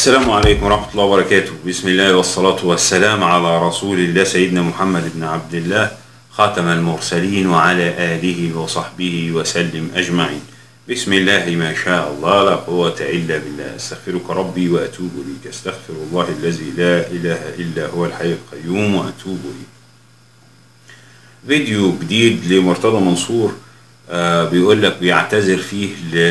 السلام عليكم ورحمة الله وبركاته بسم الله والصلاة والسلام على رسول الله سيدنا محمد بن عبد الله خاتم المرسلين وعلى آله وصحبه وسلم أجمعين بسم الله ما شاء الله لا قوة إلا بالله استغفرك ربي وأتوب إليك استغفر الله الذي لا إله إلا هو الحي القيوم وأتوب إليه فيديو جديد لمرتضى منصور آه بيقول لك بيعتذر فيه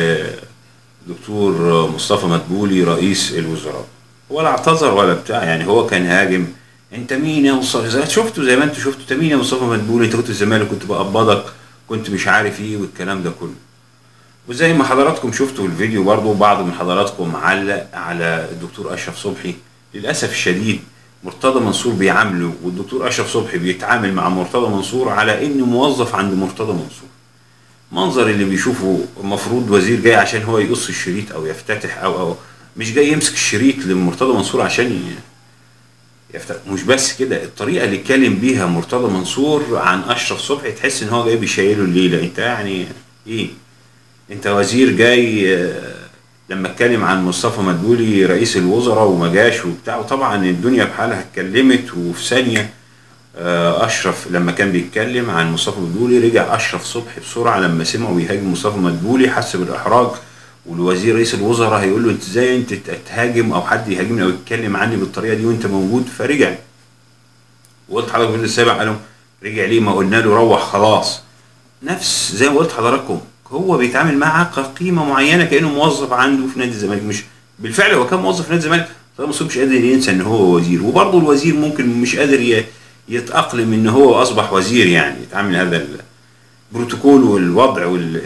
لدكتور مصطفى مدبولي رئيس الوزراء ولا اعتذر ولا بتاع يعني هو كان هاجم انت مين يا مصطفى زي شفته زي ما انت شفته انت مين يا مصطفى مدبولي انت كنت الزمالك كنت بقبضك كنت مش عارف ايه والكلام ده كله وزي ما حضراتكم شفتوا الفيديو برضو بعض من حضراتكم علق على الدكتور اشرف صبحي للاسف الشديد مرتضى منصور بيعامله والدكتور اشرف صبحي بيتعامل مع مرتضى منصور على انه موظف عند مرتضى منصور منظر اللي بيشوفه المفروض وزير جاي عشان هو يقص الشريط او يفتتح او او مش جاي يمسك الشريط لمرتضى منصور عشان يفتتح مش بس كده الطريقه اللي اتكلم بيها مرتضى منصور عن اشرف صبحي تحس ان هو جاي بيشيله الليله انت يعني ايه انت وزير جاي لما اتكلم عن مصطفى مدبولي رئيس الوزراء وما جاش وبتاع وطبعا الدنيا بحالها اتكلمت وفي ثانيه اشرف لما كان بيتكلم عن مصطفى مدبولي رجع اشرف صبحي بسرعه لما سمعوا بيهاجم مصطفى مدبولي حس بالاحراج والوزير رئيس الوزراء هيقول له انت ازاي انت تهاجم او حد يهاجمني او يتكلم عني بالطريقه دي وانت موجود فرجع وقلت حضرتك في السابع قالوا رجع ليه ما قلنا له روح خلاص نفس زي ما قلت حضراتكم هو بيتعامل معاه كقيمه معينه كانه موظف عنده في نادي الزمالك مش بالفعل هو كان موظف في نادي الزمالك طب مش قادر ينسى ان هو وزير وبرضه الوزير ممكن مش قادر يتاقلم ان هو اصبح وزير يعني يتعامل هذا البروتوكول والوضع وال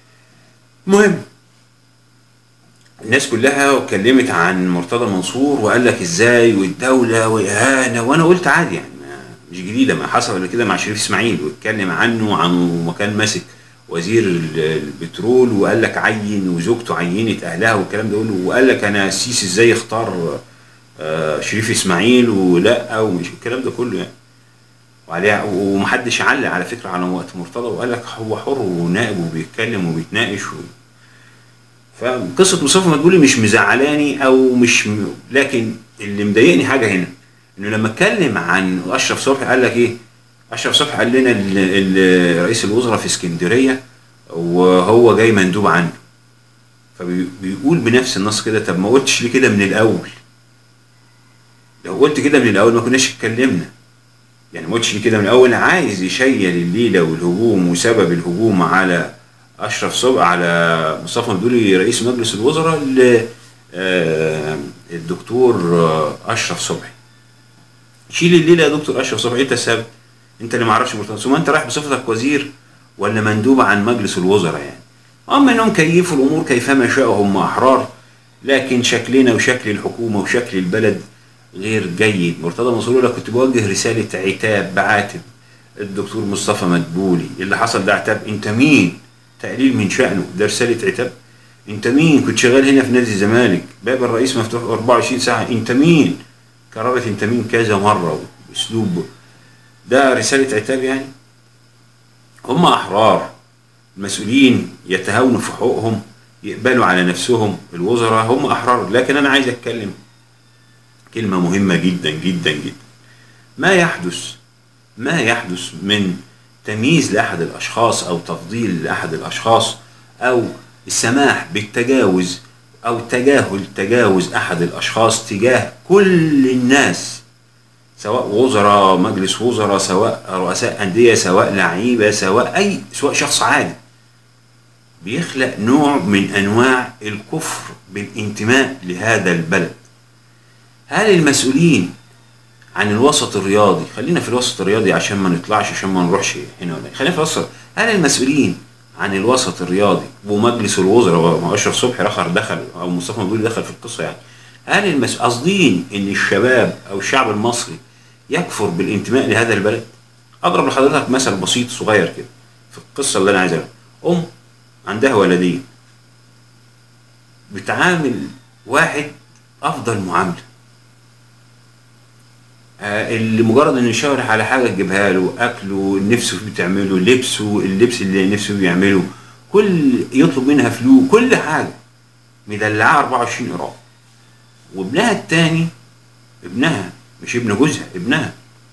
المهم الناس كلها اتكلمت عن مرتضى منصور وقال لك ازاي والدوله واهانه وانا قلت عادي يعني مش جديده ما حصل قبل كده مع شريف اسماعيل واتكلم عنه عن مكان ماسك وزير البترول وقال لك عين وزوجته عينت اهلها والكلام ده كله وقال لك انا السيسي ازاي اختار شريف اسماعيل ولا ومش الكلام ده كله يعني وعليها ومحدش علق على فكره على وقت مرتضى وقال لك هو حر ونائب وبيتكلم وبيتناقش و... فقصه مصطفى مدبولي مش مزعلاني او مش م... لكن اللي مضايقني حاجه هنا انه لما اتكلم عن اشرف صبحي قال لك ايه اشرف صبحي قال لنا رئيس الوزراء في اسكندريه وهو جاي مندوب عنه فبيقول بنفس النص كده طب ما قلتش ليه كده من الاول لو قلت كده من الاول ما كناش اتكلمنا يعني ما قلتش ليه كده من الاول عايز يشيل الليله والهجوم وسبب الهجوم على اشرف صبحي على مصطفى مدبولي رئيس مجلس الوزراء الدكتور اشرف صبحي شيل الليله يا دكتور اشرف صبحي انت السبب انت اللي ما اعرفش مرتضى ثم انت رايح بصفتك وزير ولا مندوب عن مجلس الوزراء يعني اما انهم كيفوا الامور كيفما شاءوا هم احرار لكن شكلنا وشكل الحكومه وشكل البلد غير جيد مرتضى منصور لك كنت بوجه رساله عتاب بعاتب الدكتور مصطفى مدبولي اللي حصل ده عتاب انت مين تقليل من شانه ده رساله عتاب انت مين كنت شغال هنا في نادي الزمالك باب الرئيس مفتوح 24 ساعه انت مين كررت انت مين كذا مره واسلوب ده رسالة عتاب يعني هم أحرار المسؤولين يتهاونوا في حقوقهم يقبلوا على نفسهم الوزراء هم أحرار لكن أنا عايز أتكلم كلمة مهمة جدا جدا جدا ما يحدث ما يحدث من تمييز لأحد الأشخاص أو تفضيل لأحد الأشخاص أو السماح بالتجاوز أو تجاهل تجاوز أحد الأشخاص تجاه كل الناس سواء وزراء مجلس وزراء سواء رؤساء أندية سواء لعيبة سواء أي سواء شخص عادي بيخلق نوع من أنواع الكفر بالانتماء لهذا البلد هل المسؤولين عن الوسط الرياضي خلينا في الوسط الرياضي عشان ما نطلعش عشان ما نروحش هنا ولا خلينا في الوسط هل المسؤولين عن الوسط الرياضي ومجلس الوزراء ما اشرف صبحي رخر دخل او مصطفى مدبولي دخل في القصه يعني هل المس... قاصدين ان الشباب او الشعب المصري يكفر بالانتماء لهذا البلد اضرب لحضرتك مثل بسيط صغير كده في القصه اللي انا عايز اقولها ام عندها ولدين بتعامل واحد افضل معامله آه اللي مجرد انه يشاور على حاجه تجيبها له اكله نفسه بتعمله لبسه اللبس اللي نفسه بيعمله كل يطلب منها فلوس كل حاجه مدلعه 24 قراءه وابنها التاني ابنها مش ابن جوزها ابنها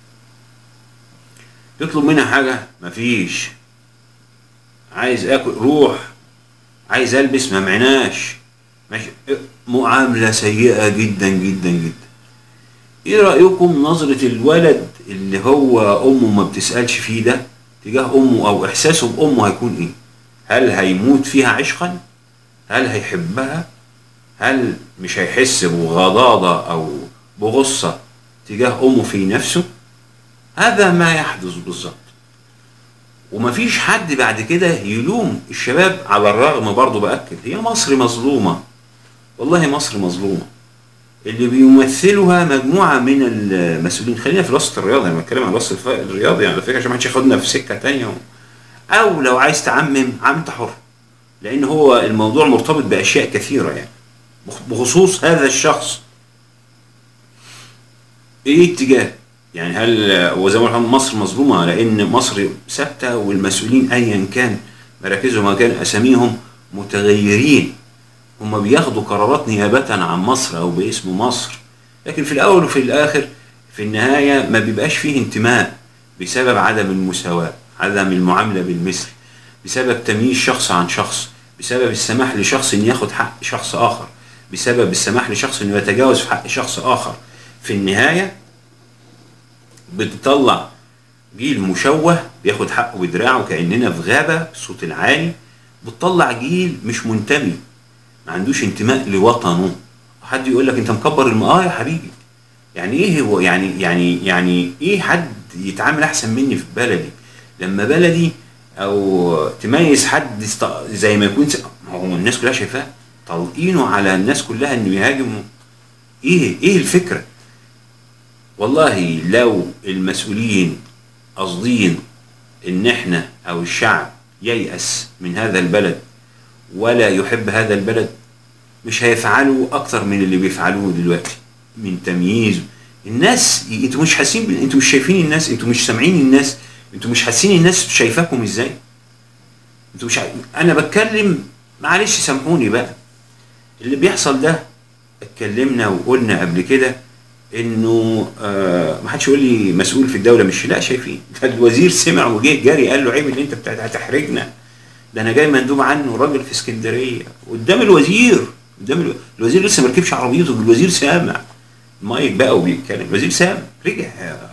تطلب منها حاجة مفيش عايز اكل روح عايز البس ما معناش ماشي معاملة سيئة جدا جدا جدا ايه رأيكم نظرة الولد اللي هو امه ما بتسألش فيه ده تجاه امه او احساسه بامه هيكون ايه هل هيموت فيها عشقا هل هيحبها هل مش هيحس بغضاضة او بغصة تجاه امه في نفسه هذا ما يحدث بالظبط ومفيش حد بعد كده يلوم الشباب على الرغم برضه بأكد هي مصر مظلومة والله مصر مظلومة اللي بيمثلها مجموعة من المسؤولين خلينا في الوسط الرياضي انا بتكلم عن الوسط الرياضي على فكرة عشان ما حدش ياخدنا في سكة تانية او لو عايز تعمم عم انت حر لان هو الموضوع مرتبط باشياء كثيرة يعني بخصوص هذا الشخص ايه اتجاه يعني هل وزي ما قلنا مصر مظلومه لان مصر ثابته والمسؤولين ايا كان مراكزهم وكان اساميهم متغيرين هم بياخدوا قرارات نيابه عن مصر او باسم مصر لكن في الاول وفي الاخر في النهايه ما بيبقاش فيه انتماء بسبب عدم المساواه عدم المعامله بالمثل بسبب تمييز شخص عن شخص بسبب السماح لشخص ان ياخد حق شخص اخر بسبب السماح لشخص انه يتجاوز في حق شخص اخر في النهايه بتطلع جيل مشوه بياخد حقه بدراعه كاننا في غابه الصوت العالي بتطلع جيل مش منتمي ما عندوش انتماء لوطنه حد يقول لك انت مكبر الم... اه يا حبيبي يعني ايه هو يعني يعني يعني ايه حد يتعامل احسن مني في بلدي لما بلدي او تميز حد است... زي ما يكون س... هو الناس كلها شايفاه طالقينه على الناس كلها انه يهاجموا ايه ايه الفكره والله لو المسؤولين قاصدين ان احنا او الشعب ييأس من هذا البلد ولا يحب هذا البلد مش هيفعلوا اكتر من اللي بيفعلوه دلوقتي من تمييز الناس انتوا مش حاسين بال... انتوا مش شايفين الناس انتوا مش سامعين الناس انتوا مش حاسين الناس شايفاكم ازاي انتوا مش ع... انا بتكلم معلش سامحوني بقى اللي بيحصل ده اتكلمنا وقلنا قبل كده انه آه ما حدش يقول لي مسؤول في الدوله مش لا شايفين الوزير سمع وجه جري قال له عيب اللي انت بتاع هتحرجنا ده انا جاي مندوب عنه راجل في اسكندريه قدام الوزير قدام الو... الوزير لسه ما ركبش عربيته الوزير سامع المايك بقى وبيتكلم الوزير سامع رجع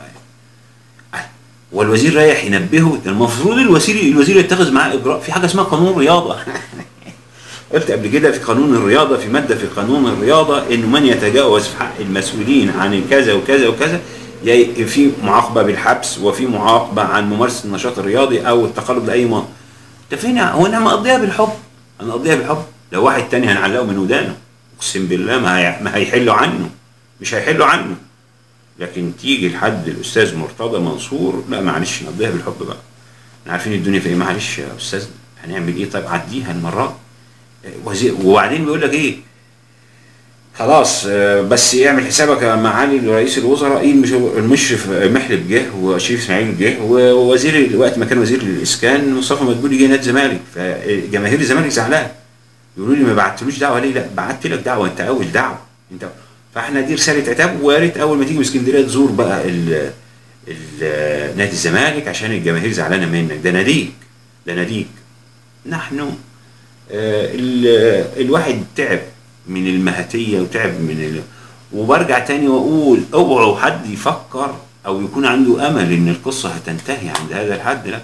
والوزير رايح ينبهه المفروض الوزير الوزير يتخذ معاه اجراء في حاجه اسمها قانون رياضه قلت قبل كده في قانون الرياضه في ماده في قانون الرياضه انه من يتجاوز في حق المسؤولين عن كذا وكذا وكذا في معاقبه بالحبس وفي معاقبه عن ممارسه النشاط الرياضي او التقلب لاي ما ده فين هو انا مقضيها بالحب انا مقضيها بالحب لو واحد تاني هنعلقه من ودانه اقسم بالله ما, هي... ما هيحلوا عنه مش هيحلوا عنه لكن تيجي لحد الاستاذ مرتضى منصور لا معلش نقضيها بالحب بقى احنا عارفين الدنيا في ايه معلش يا استاذ هنعمل ايه طيب عديها المره وزير وبعدين بيقول لك ايه خلاص بس اعمل حسابك يا معالي رئيس الوزراء ايه المشرف محلب جه وشريف اسماعيل جه ووزير وقت ما كان وزير الاسكان مصطفى مدبولي جه نادي الزمالك فجماهير الزمالك زعلان يقولوا لي ما بعتلوش دعوه ليه لا بعت لك دعوه انت اول دعوه انت فاحنا دي رساله عتاب ويا ريت اول ما تيجي من اسكندريه تزور بقى ال ال نادي الزمالك عشان الجماهير زعلانه منك ده ناديك ده ناديك نحن آه الواحد تعب من المهاتيه وتعب من ال... وبرجع تاني واقول اوعوا حد يفكر او يكون عنده امل ان القصه هتنتهي عند هذا الحد لا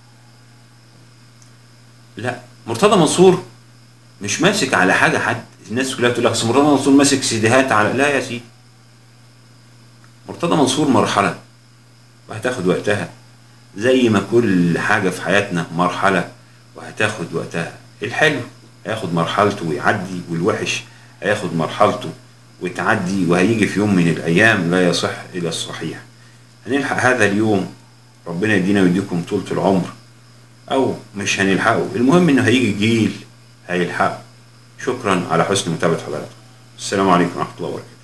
لا مرتضى منصور مش ماسك على حاجه حد الناس كلها بتقول لك مرتضى منصور ماسك سيديهات على لا يا سيدي مرتضى منصور مرحله وهتاخد وقتها زي ما كل حاجه في حياتنا مرحله وهتاخد وقتها الحلو هياخد مرحلته ويعدي والوحش هياخد مرحلته وتعدي وهيجي في يوم من الايام لا يصح الى الصحيح هنلحق هذا اليوم ربنا يدينا ويديكم طولة العمر او مش هنلحقه المهم انه هيجي جيل هيلحقه شكرا على حسن متابعة حضراتكم السلام عليكم ورحمة الله وبركاته